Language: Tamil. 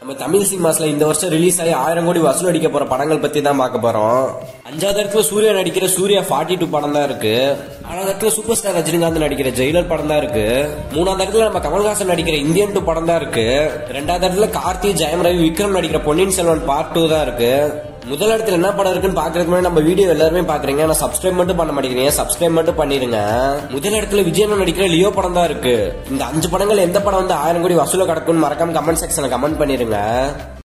நம்ம தமிழ் சினிமாஸ்ல இந்த வருஷம் ரிலீஸ் ஆகி ஆயிரம் கோடி வசூல் அடிக்க போற படங்கள் பத்தி தான் பார்க்க போறோம் அஞ்சாவது இடத்துல சூர்யா நடிக்கிற சூர்யா ஃபார்ட்டி டூ படம் தான் இருக்கு ஆறாவது இடத்துல சூப்பர் ஸ்டார் ரஜினிகாந்த் நடிக்கிற ஜெயிலர் படம் தான் இருக்கு மூணாவது இடத்துல நம்ம கமல்ஹாசன் நடிக்கிற இந்தியன் டூ படம் தான் இருக்கு ரெண்டாவது இடத்துல கார்த்தி ஜெயம் ரவி விக்ரம் நடிக்கிற பொன்னியின் செல்வன் பார்ட் டூ தான் இருக்கு முதல் இடத்துல என்ன படம் இருக்குன்னு பாக்குறதுக்கு முன்னாடி நம்ம வீடியோ எல்லாருமே பாக்குறீங்க ஆனா சப்ஸ்கிரைப் மட்டும் பண்ண மாட்டேங்கிறீங்க சப்ஸ்கிரைப் மட்டும் பண்ணிருங்க முதல் இடத்துல விஜயன் நடிக்கிற லியோ படம் தான் இருக்கு இந்த அஞ்சு படங்கள் எந்த படம் வந்து ஆயிரம் கோடி வசூல கிடக்கும்னு மறக்காம கமெண்ட் செக்ஷன்ல கமெண்ட் பண்ணிருங்க